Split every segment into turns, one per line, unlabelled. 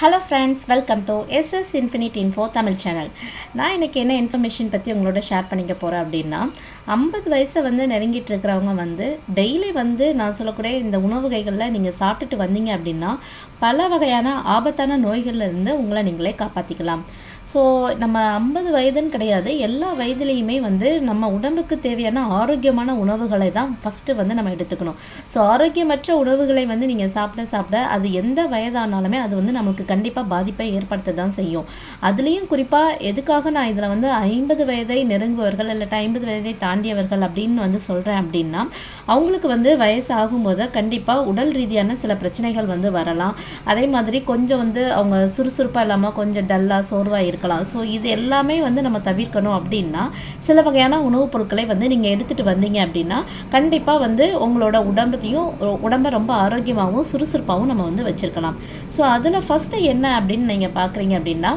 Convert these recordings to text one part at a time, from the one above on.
hello friends welcome to SS Infinite Info Tamil channel நான் இன்றைக்கி என்ன இன்ஃபர்மேஷன் பற்றி உங்களோட ஷேர் பண்ணிக்க போகிறேன் அப்படின்னா ஐம்பது வயசை வந்து நெருங்கிட்டு இருக்கிறவங்க வந்து டெய்லி வந்து நான் சொல்லக்கூடிய இந்த உணவுகைகளில் நீங்கள் சாப்பிட்டுட்டு வந்தீங்க அப்படின்னா பல வகையான ஆபத்தான நோய்கள்ல இருந்து உங்களை நீங்களே காப்பாற்றிக்கலாம் ஸோ நம்ம ஐம்பது வயதுன்னு கிடையாது எல்லா வயதுலேயுமே வந்து நம்ம உடம்புக்கு தேவையான ஆரோக்கியமான உணவுகளை தான் ஃபஸ்ட்டு வந்து நம்ம எடுத்துக்கணும் ஸோ ஆரோக்கியமற்ற உணவுகளை வந்து நீங்கள் சாப்பிட சாப்பிட அது எந்த வயதானாலுமே அது வந்து நமக்கு கண்டிப்பாக பாதிப்பை ஏற்படுத்த தான் செய்யும் அதுலேயும் குறிப்பாக எதுக்காக நான் இதில் வந்து ஐம்பது வயதை நெருங்குவர்கள் இல்லாட்டா ஐம்பது வயதை தாண்டியவர்கள் அப்படின்னு வந்து சொல்கிறேன் அப்படின்னா அவங்களுக்கு வந்து வயசு ஆகும்போது கண்டிப்பாக உடல் ரீதியான சில பிரச்சனைகள் வந்து வரலாம் அதே மாதிரி கொஞ்சம் வந்து அவங்க சுறுசுறுப்பாக இல்லாமல் கொஞ்சம் டல்லாக சோர்வாக இருக்கலாம் ஸோ இது எல்லாமே வந்து நம்ம தவிர்க்கணும் அப்படின்னா சில வகையான உணவுப் பொருட்களை வந்து நீங்கள் எடுத்துகிட்டு வந்தீங்க அப்படின்னா கண்டிப்பாக வந்து உங்களோட உடம்பத்தையும் உடம்பை ரொம்ப ஆரோக்கியமாகவும் சுறுசுறுப்பாகவும் நம்ம வந்து வச்சுருக்கலாம் ஸோ அதில் ஃபஸ்ட்டு என்ன அப்படின்னு நீங்கள் பார்க்குறீங்க அப்படின்னா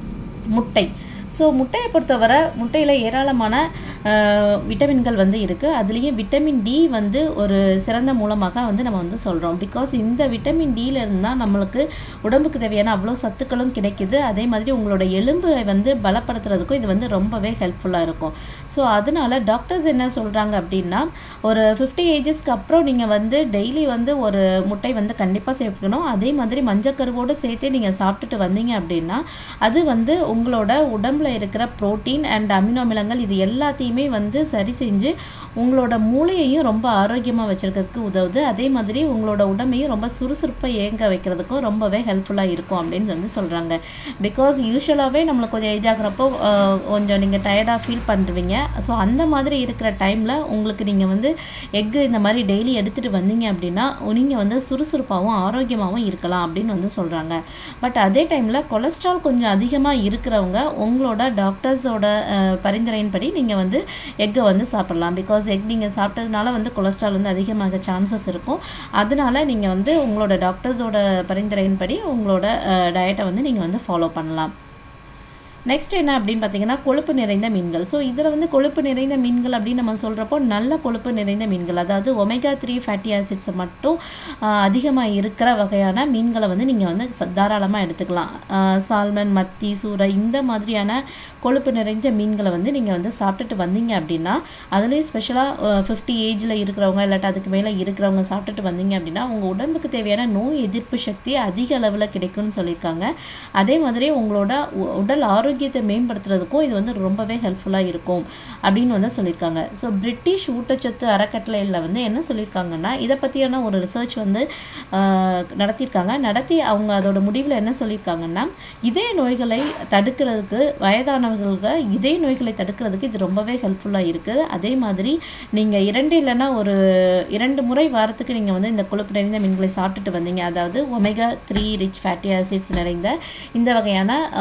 முட்டை ஸோ முட்டையை பொறுத்தவரை முட்டையில் ஏராளமான விட்டமின்கள் வந்து இருக்குது அதுலேயும் விட்டமின் டி வந்து ஒரு சிறந்த மூலமாக வந்து நம்ம வந்து சொல்கிறோம் பிகாஸ் இந்த விட்டமின் டியிலேருந்து தான் நம்மளுக்கு உடம்புக்கு தேவையான அவ்வளோ சத்துக்களும் கிடைக்குது அதே மாதிரி உங்களோட எலும்பை வந்து பலப்படுத்துறதுக்கும் இது வந்து ரொம்பவே ஹெல்ப்ஃபுல்லாக இருக்கும் ஸோ அதனால டாக்டர்ஸ் என்ன சொல்கிறாங்க அப்படின்னா ஒரு ஃபிஃப்டி ஏஜஸ்க்கு அப்புறம் நீங்கள் வந்து டெய்லி வந்து ஒரு முட்டை வந்து கண்டிப்பாக சேர்க்கணும் அதே மாதிரி மஞ்சக்கருவோடு சேர்த்து நீங்கள் சாப்பிட்டுட்டு வந்தீங்க அப்படின்னா அது வந்து உங்களோட உடம்புல இருக்கிற ப்ரோட்டீன் அண்ட் அமினோ அமிலங்கள் இது எல்லாத்தையுமே வந்து சரி செஞ்சு உங்களோட மூளையையும் ரொம்ப ஆரோக்கியமாக வச்சுருக்கிறதுக்கு உதவுது அதே மாதிரி உங்களோட உடம்பையும் ரொம்ப சுறுசுறுப்பாக இயங்க வைக்கிறதுக்கும் ரொம்பவே ஹெல்ப்ஃபுல்லாக இருக்கும் அப்படின்னு வந்து சொல்கிறாங்க பிகாஸ் யூஸ்வலாகவே நம்மளுக்கு கொஞ்சம் ஏஜ் ஆகிறப்போ கொஞ்சம் நீங்கள் டயர்டாக ஃபீல் பண்ணுறீங்க ஸோ அந்த மாதிரி இருக்கிற டைமில் உங்களுக்கு நீங்கள் வந்து எக்கு இந்த மாதிரி டெய்லி எடுத்துகிட்டு வந்தீங்க அப்படின்னா நீங்கள் வந்து சுறுசுறுப்பாகவும் ஆரோக்கியமாகவும் இருக்கலாம் அப்படின்னு வந்து சொல்கிறாங்க பட் அதே டைமில் கொலஸ்ட்ரால் கொஞ்சம் அதிகமாக இருக்கிறவங்க உங்களோட டாக்டர்ஸோட பரிந்துரையின்படி நீங்கள் வந்து எக்கை வந்து சாப்பிட்லாம் பிகாஸ் எக் நீங்கள் சாப்பிட்டதுனால வந்து கொலஸ்ட்ரால் வந்து அதிகமாக சான்சஸ் இருக்கும் அதனால நீங்கள் வந்து உங்களோட டாக்டர்ஸோட பரிந்துரையின்படி உங்களோட டயட்டை வந்து நீங்கள் வந்து ஃபாலோ பண்ணலாம் நெக்ஸ்ட் என்ன அப்படின்னு பார்த்தீங்கன்னா கொழுப்பு நிறைந்த மீன்கள் ஸோ இதில் வந்து கொழுப்பு நிறைந்த மீன்கள் அப்படின்னு நம்ம சொல்கிறப்போ நல்ல கொழுப்பு நிறைந்த மீன்கள் அதாவது ஒமேகா த்ரீ ஃபேட்டி ஆசிட்ஸ் மட்டும் அதிகமாக இருக்கிற வகையான மீன்களை வந்து நீங்கள் வந்து தாராளமாக எடுத்துக்கலாம் சால்மன் மத்தி சூறை இந்த மாதிரியான கொழுப்பு நிறைந்த மீன்களை வந்து நீங்கள் வந்து சாப்பிட்டுட்டு வந்தீங்க அப்படின்னா அதுலேயும் ஸ்பெஷலாக ஃபிஃப்டி ஏஜில் இருக்கிறவங்க இல்லாட்டா அதுக்கு மேலே இருக்கிறவங்க சாப்பிட்டுட்டு வந்தீங்க அப்படின்னா உங்கள் உடம்புக்கு தேவையான நோய் எதிர்ப்பு சக்தி அதிக அளவில் கிடைக்கும்னு சொல்லியிருக்காங்க அதே மாதிரி உங்களோட உடல் ஆரோக்கியத்தை மேம்படுத்துறதுக்கும் இது வந்து ரொம்பவே ஹெல்ப்ஃபுல்லாக இருக்கும் அப்படின்னு வந்து சொல்லியிருக்காங்க ஸோ பிரிட்டிஷ் ஊட்டச்சத்து அறக்கட்டளையில் வந்து என்ன சொல்லியிருக்காங்கன்னா இதை பற்றியான ஒரு ரிசர்ச் வந்து நடத்தியிருக்காங்க நடத்தி அவங்க அதோட முடிவில் என்ன சொல்லியிருக்காங்கன்னா இதே நோய்களை தடுக்கிறதுக்கு வயதானவர்களுக்கு இதே நோய்களை தடுக்கிறதுக்கு இது ரொம்பவே ஹெல்ப்ஃபுல்லாக இருக்குது அதே மாதிரி நீங்கள் இரண்டு இல்லைன்னா ஒரு இரண்டு முறை வாரத்துக்கு நீங்கள் வந்து இந்த கொழுப்பு நிறைந்த மீன்களை சாப்பிட்டுட்டு வந்தீங்க அதாவது omega three rich fatty acids நிறைந்த இந்த வகையான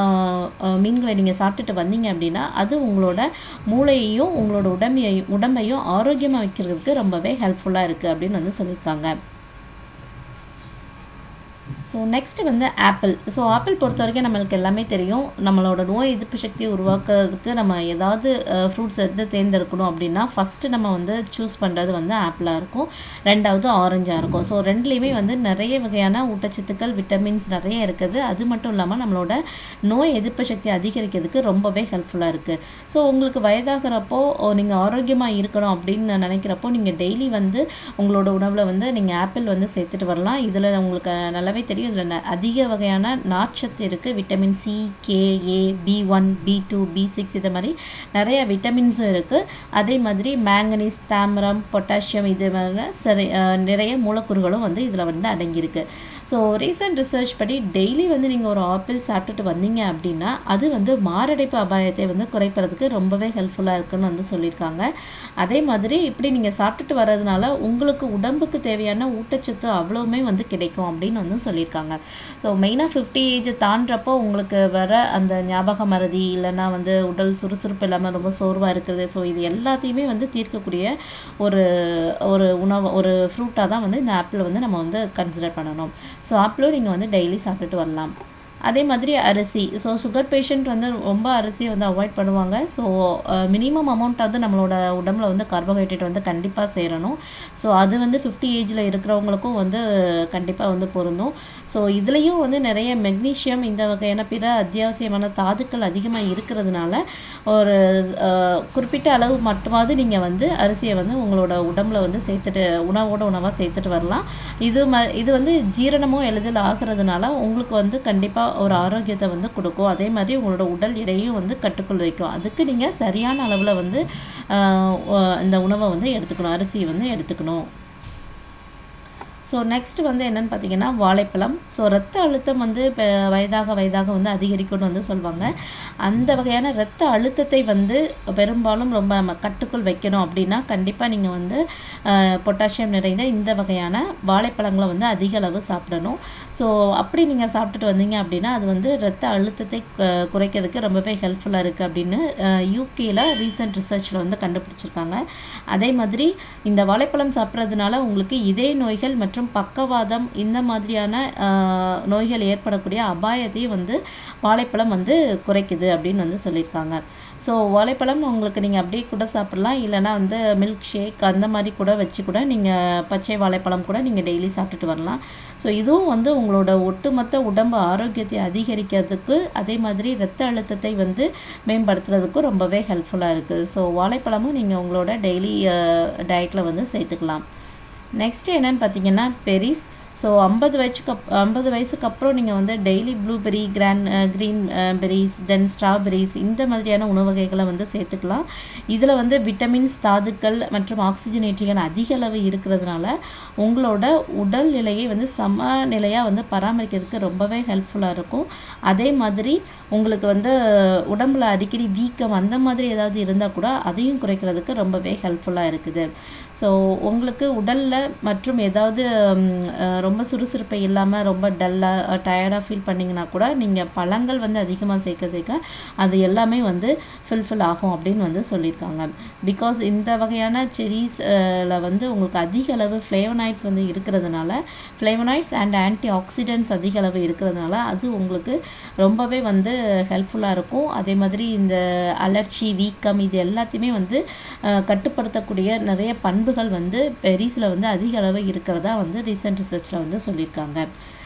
மீன்களை நீங்கள் சாப்பிட்டுட்டு வந்தீங்க அப்படின்னா அது உங்களோட மூளையையும் உங்களோட உடம்பையும் உடம்பையும் ஆரோக்கியமாக வைக்கிறதுக்கு ரொம்பவே ஹெல்ப்ஃபுல்லாக இருக்குது அப்படின்னு வந்து சொல்லியிருக்காங்க ஸோ நெக்ஸ்ட் வந்து ஆப்பிள் ஸோ ஆப்பிள் பொறுத்த வரைக்கும் நம்மளுக்கு எல்லாமே தெரியும் நம்மளோட நோய் எதிர்ப்பு சக்தியை உருவாக்குறதுக்கு நம்ம ஏதாவது ஃப்ரூட்ஸ் எடுத்து தேர்ந்தெடுக்கணும் அப்படின்னா ஃபஸ்ட்டு நம்ம வந்து சூஸ் பண்ணுறது வந்து ஆப்பிளாக இருக்கும் ரெண்டாவது ஆரஞ்சாக இருக்கும் ஸோ ரெண்டுலேயுமே வந்து நிறைய வகையான ஊட்டச்சத்துக்கள் விட்டமின்ஸ் நிறைய இருக்குது அது மட்டும் இல்லாமல் நம்மளோட நோய் எதிர்ப்பு சக்தி அதிகரிக்கிறதுக்கு ரொம்பவே ஹெல்ப்ஃபுல்லாக இருக்குது ஸோ உங்களுக்கு வயதாகிறப்போ நீங்கள் ஆரோக்கியமாக இருக்கணும் அப்படின்னு நினைக்கிறப்போ நீங்கள் டெய்லி வந்து உங்களோட உணவில் வந்து நீங்கள் ஆப்பிள் வந்து சேர்த்துட்டு வரலாம் இதில் உங்களுக்கு நல்லாவே தெரியும் இதில் அதிக வகையான நார்ச்சத்து இருக்குது vitamin C K A B one B two B six இது மாதிரி நிறைய விட்டமின்ஸும் இருக்குது அதே மாதிரி மேங்கனீஸ் தாமிரம் பொட்டாசியம் இது மாதிரி சரி நிறைய மூலக்கூறுகளும் வந்து இதில் வந்து அடங்கியிருக்கு ஸோ ரீசன்ட் ரிசர்ச் படி டெய்லி வந்து நீங்கள் ஒரு ஆப்பிள் சாப்பிட்டுட்டு வந்தீங்க அப்படின்னா அது வந்து மாரடைப்பு அபாயத்தை வந்து குறைப்பறதுக்கு ரொம்பவே ஹெல்ப்ஃபுல்லாக இருக்குன்னு வந்து சொல்லியிருக்காங்க அதே மாதிரி இப்படி நீங்கள் சாப்பிட்டுட்டு வர்றதுனால உங்களுக்கு உடம்புக்கு தேவையான ஊட்டச்சத்து அவ்வளோவுமே வந்து கிடைக்கும் அப்படின்னு வந்து சொல்லியிருக்காங்க ஸோ மெயினாக ஃபிஃப்டி ஏஜ் தாண்டுறப்போ உங்களுக்கு வர அந்த ஞாபக மறதி இல்லைன்னா வந்து உடல் சுறுசுறுப்பு இல்லாமல் ரொம்ப சோர்வாக இருக்கிறது ஸோ இது எல்லாத்தையுமே வந்து தீர்க்கக்கூடிய ஒரு ஒரு உணவு ஒரு ஃப்ரூட்டாக தான் வந்து இந்த ஆப்பிள் வந்து நம்ம வந்து கன்சிடர் பண்ணணும் ஸோ ஆப்பிளும் நீங்கள் வந்து டெய்லி சாப்பிட்டுட்டு வரலாம் அதே மாதிரி அரிசி ஸோ சுகர் பேஷண்ட் வந்து ரொம்ப அரிசியை வந்து அவாய்ட் பண்ணுவாங்க ஸோ மினிமம் அமௌண்ட் வந்து நம்மளோட உடம்புல வந்து கார்போஹைட்ரேட் வந்து கண்டிப்பாக சேரணும் ஸோ அது வந்து ஃபிஃப்டி ஏஜில் இருக்கிறவங்களுக்கும் வந்து கண்டிப்பாக வந்து பொருந்தும் ஸோ இதுலேயும் வந்து நிறைய மெக்னீஷியம் இந்த வகையான பிற அத்தியாவசியமான தாதுக்கள் அதிகமாக இருக்கிறதுனால ஒரு அஹ், குறிப்பிட்ட அளவு மட்டுமாவது நீங்கள் வந்து அரிசியை வந்து உங்களோட உடம்புல வந்து சேர்த்துட்டு உணவோட உணவாக சேர்த்துட்டு வரலாம் இது ம இது வந்து ஜீரணமும் எளிதில் ஆகிறதுனால உங்களுக்கு வந்து கண்டிப்பாக ஒரு ஆரோக்கியத்தை வந்து கொடுக்கும் அதே மாதிரி உங்களோட உடல் எடையும் வந்து கட்டுக்குள் வைக்கும் அதுக்கு நீங்கள் சரியான அளவில் வந்து ஆஹ், ஒ- இந்த உணவை வந்து எடுத்துக்கணும் அரிசியை வந்து எடுத்துக்கணும் ஸோ நெக்ஸ்ட் வந்து என்னன்னு பார்த்தீங்கன்னா வாழைப்பழம் ஸோ ரத்த அழுத்தம் வந்து இப்போ வயதாக வயதாக வந்து அதிகரிக்கும்னு வந்து சொல்லுவாங்க அந்த வகையான ரத்த அழுத்தத்தை வந்து பெரும்பாலும் ரொம்ப நம்ம கட்டுக்குள் வைக்கணும் அப்படின்னா கண்டிப்பாக நீங்கள் வந்து பொட்டாசியம் நிறைந்த இந்த வகையான வாழைப்பழங்களை வந்து அதிக அளவு சாப்பிடணும் ஸோ அப்படி நீங்கள் சாப்பிட்டுட்டு வந்தீங்க அப்படின்னா அது வந்து ரத்த அழுத்தத்தை அஹ், குறைக்கிறதுக்கு ரொம்பவே ஹெல்ப்ஃபுல்லாக இருக்குது அப்படின்னு யூகேல ரீசெண்ட் ரிசர்ச்சில் வந்து கண்டுபிடிச்சிருக்காங்க அதே மாதிரி இந்த வாழைப்பழம் சாப்பிட்றதுனால உங்களுக்கு இதய நோய்கள் மற்றும் பக்கவாதம் இந்த மாதிரியான ஆஹ், நோய்கள் ஏற்படக்கூடிய அபாயத்தையும் வந்து வாழைப்பழம் வந்து குறைக்குது அப்படின்னு வந்து சொல்லியிருக்காங்க ஸோ வாழைப்பழம் உங்களுக்கு நீங்கள் அப்படியே கூட சாப்பிடலாம் இல்லைன்னா வந்து மில்க் ஷேக் அந்த மாதிரி கூட வச்சு கூட நீங்கள் பச்சை வாழைப்பழம் கூட நீங்கள் டெய்லி சாப்பிட்டுட்டு வரலாம் ஸோ இதுவும் வந்து உங்களோட ஒட்டுமொத்த உடம்பு ஆரோக்கியத்தை அதிகரிக்கிறதுக்கு அதே மாதிரி இரத்த அழுத்தத்தை வந்து மேம்படுத்துறதுக்கும் ரொம்பவே ஹெல்ப்ஃபுல்லாக இருக்குது ஸோ வாழைப்பழமும் நீங்கள் உங்களோட டெய்லி டயட்டில் வந்து சேர்த்துக்கலாம் நெக்ஸ்ட் என்னன்னு பார்த்தீங்கன்னா பெரிஸ் ஸோ ஐம்பது வயசுக்கு அப் ஐம்பது வயசுக்கு அப்புறம் நீங்கள் வந்து daily blueberry grand green berries then strawberries இந்த மாதிரியான உணவு வகைகளை வந்து சேர்த்துக்கலாம் இதில் வந்து விட்டமின்ஸ் தாதுக்கள் மற்றும் ஆக்சிஜனேற்றிகள் அதிக அளவு இருக்கிறதுனால உங்களோட உடல் நிலையை வந்து சமநிலையாக வந்து பராமரிக்கிறதுக்கு ரொம்பவே ஹெல்ப்ஃபுல்லாக இருக்கும் அதே மாதிரி உங்களுக்கு வந்து உடம்புல அடிக்கடி வீக்கம் அந்த மாதிரி ஏதாவது இருந்தால் கூட அதையும் குறைக்கிறதுக்கு ரொம்பவே ஹெல்ப்ஃபுல்லாக இருக்குது ஸோ உங்களுக்கு உடலில் மற்றும் ஏதாவது ம், அஹ், ரொம்ப சுறுசுறுப்பை இல்லாமல் ரொம்ப டல்லாக டயர்டாக ஃபீல் பண்ணிங்கன்னா கூட நீங்கள் பழங்கள் வந்து அதிகமாக சேர்க்க சேர்க்க அது எல்லாமே வந்து ஃபில்ஃபில் ஆகும் அப்படின்னு வந்து சொல்லியிருக்காங்க பிகாஸ் இந்த வகையான செரீஸில் வந்து உங்களுக்கு அதிக அளவு ஃப்ளேவனாய்ட்ஸ் வந்து இருக்கிறதுனால ஃப்ளேவனாய்ட்ஸ் அண்ட் ஆன்டி ஆக்சிடென்ட்ஸ் அதிக அளவு இருக்கிறதுனால அது உங்களுக்கு ரொம்பவே வந்து ஹெல்ப்ஃபுல்லாக இருக்கும் அதே மாதிரி இந்த அலர்ச்சி வீக்கம் இது எல்லாத்தையுமே வந்து அஹ், கட்டுப்படுத்தக்கூடிய நிறைய பண்புகள் வந்து பெரிஸில் வந்து அதிக அளவு இருக்கிறதா வந்து ரீசெண்ட் ரிசர்ச்சில் வந்து சொல்லியிருக்காங்க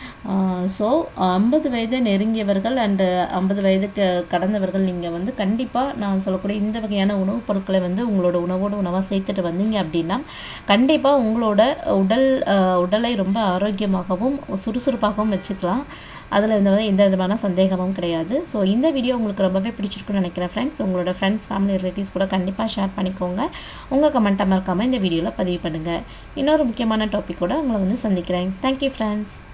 ஸோ ஐம்பது வயது நெருங்கியவர்கள் அண்டு ஐம்பது வயதுக்கு கடந்தவர்கள் நீங்கள் வந்து கண்டிப்பாக நான் சொல்லக்கூடிய இந்த வகையான உணவுப் பொருட்களை வந்து உங்களோட உணவோடு உணவாக சேர்த்துட்டு வந்தீங்க அப்படின்னா கண்டிப்பாக உங்களோட உடல் அஹ், உடலை ரொம்ப ஆரோக்கியமாகவும் சுறுசுறுப்பாகவும் வச்சுக்கலாம் அதில் இந்த வந்து எந்த விதமான சந்தேகமும் கிடையாது ஸோ இந்த வீடியோ உங்களுக்கு ரொம்பவே பிடிச்சிருக்குன்னு நினைக்கிறேன் ஃப்ரெண்ட்ஸ் உங்களோட ஃப்ரெண்ட்ஸ் ஃபேமிலி ரிலேட்டிவ்ஸ் கூட கண்டிப்பாக ஷேர் பண்ணிக்கோங்க உங்கள் கமெண்ட்டை மறக்காமல் இந்த வீடியோவில் பதிவு பண்ணுங்கள் இன்னொரு முக்கியமான டாப்பிக்கோட உங்களை வந்து சந்திக்கிறேன் தேங்க்யூ ஃப்ரெண்ட்ஸ்